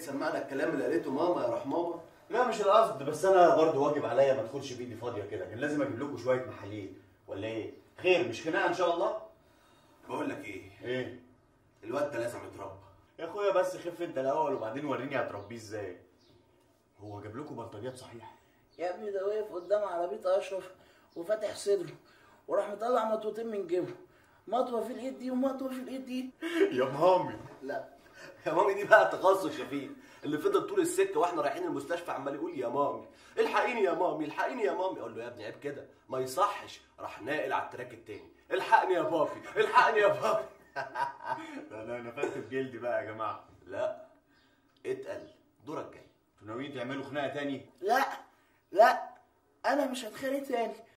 يسمعنا الكلام اللي قالته ماما يا رحماما لا مش القصد بس انا برضو واجب عليا ما ادخلش بايدي فاضيه كده كان لازم اجيب لكم شويه محاليل ولا ايه خير مش خناقه ان شاء الله بقول لك ايه ايه الواد ده لازم يتربى يا اخويا بس خف انت الاول وبعدين وريني هتربيه ازاي هو جاب لكم بلطجيات صحيح يا ابني ده واقف قدام عربية أشرف وفاتح صدره وراح مطلع مطوتين من جيبه مطوة في الإيد دي ومطوة في الإيد دي يا مامي لا يا مامي دي بقى تخصص شفيق اللي فضل طول السكه واحنا رايحين المستشفى عمال يقول يا مامي الحقيني يا مامي الحقيني يا مامي اقول له يا ابني عيب كده ما يصحش راح ناقل على التراك التاني الحقني يا بابي الحقني يا بابي ده انا نفدت بجلدي بقى يا جماعه لا اتقل دورك جاي انتوا ناويين تعملوا خناقه تاني لا لا أنا مش هتخانق تاني